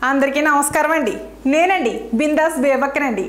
అందరికీ నమస్కారం అండి నేనండి బిందాస్ బేబక్కనండి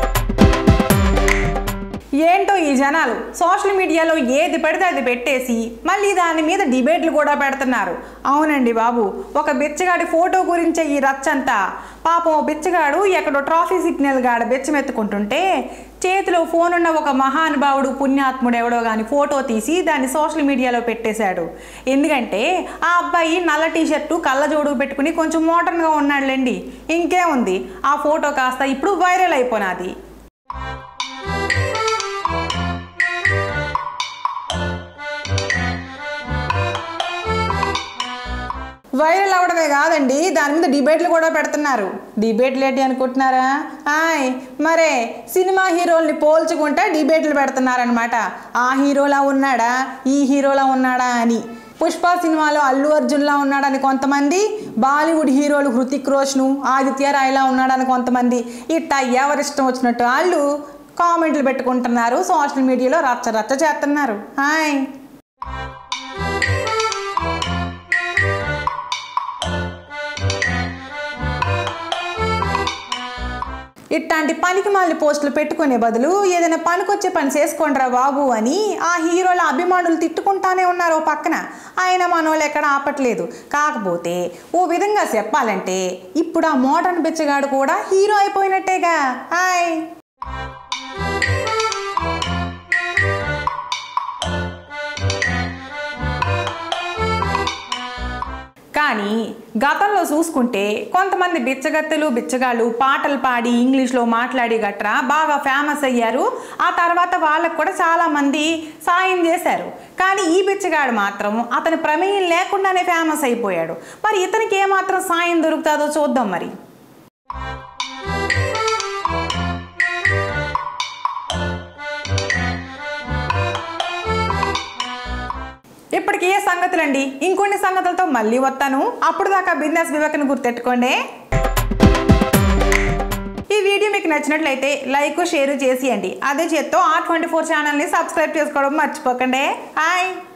ఏంటో ఈ జనాలు సోషల్ మీడియాలో ఏది పడితే అది పెట్టేసి మళ్ళీ దాని మీద డిబేట్లు కూడా పెడుతున్నారు అవునండి బాబు ఒక బిచ్చగాడి ఫోటో గురించే ఈ రచ్చంతా పాపం ఓ బిచ్చగాడు ఎక్కడో ట్రాఫీ సిగ్నల్ గాడ బెచ్చమెత్తుకుంటుంటే చేతిలో ఫోన్ ఉన్న ఒక మహానుభావుడు పుణ్యాత్ముడు ఎవడో కానీ ఫోటో తీసి దాన్ని సోషల్ మీడియాలో పెట్టేశాడు ఎందుకంటే ఆ అబ్బాయి నల్ల టీషర్టు కళ్ళజోడు పెట్టుకుని కొంచెం మోడర్న్గా ఉన్నాడులేండి ఇంకేముంది ఆ ఫోటో కాస్త ఇప్పుడు వైరల్ అయిపోనాది వైరల్ అవడమే కాదండి దాని మీద డిబేట్లు కూడా పెడుతున్నారు డిబేట్లు ఏంటి అనుకుంటున్నారా ఆయ్ మరే సినిమా హీరోల్ని పోల్చుకుంటే డిబేట్లు పెడుతున్నారనమాట ఆ హీరోలా ఉన్నాడా ఈ హీరోలా ఉన్నాడా అని పుష్ప సినిమాలో అల్లు అర్జున్లా ఉన్నాడని కొంతమంది బాలీవుడ్ హీరోలు హృతిక్ రోషను ఆదిత్య రాయ్లా ఉన్నాడని కొంతమంది ఇట్ట ఎవరిష్టం వచ్చినట్టు వాళ్ళు కామెంట్లు పెట్టుకుంటున్నారు సోషల్ మీడియాలో రచ్చ రచ్చ చేస్తున్నారు హాయ్ ఇట్లాంటి పనికి మాలి పోస్టులు పెట్టుకునే బదులు ఏదైనా పనికొచ్చే పని చేసుకోండిరా బాబు అని ఆ హీరోల అభిమానులు తిట్టుకుంటానే ఉన్నారు ఓ పక్కన ఆయన మనోళ్ళు ఎక్కడ ఆపట్లేదు కాకపోతే ఓ విధంగా చెప్పాలంటే ఇప్పుడు ఆ మోడర్న్ బిచ్చగాడు కూడా హీరో అయిపోయినట్టేగా హాయ్ కానీ గతంలో చూసుకుంటే కొంతమంది బిచ్చగత్తెలు బిచ్చగాళ్ళు పాటలు పాడి ఇంగ్లీష్లో మాట్లాడి గట్రా బాగా ఫేమస్ అయ్యారు ఆ తర్వాత వాళ్ళకు కూడా చాలామంది సాయం చేశారు కానీ ఈ బిచ్చగాడు మాత్రం అతని ప్రమేయం లేకుండానే ఫేమస్ అయిపోయాడు మరి ఇతనికి ఏమాత్రం సాయం దొరుకుతుందో చూద్దాం మరి ఇప్పటికి ఏ సంగతులండి ఇంకొన్ని సంగతులతో మళ్ళీ వస్తాను అప్పుడు దాకా బిజినెస్ వివేకను గుర్తెట్టుకోండి ఈ వీడియో మీకు నచ్చినట్లయితే లైక్ షేర్ చేసియండి అదే చేత్తో ఆర్ ట్వంటీ ఫోర్ ఛానల్ని సబ్స్క్రైబ్ చేసుకోవడం మర్చిపోకండి హాయ్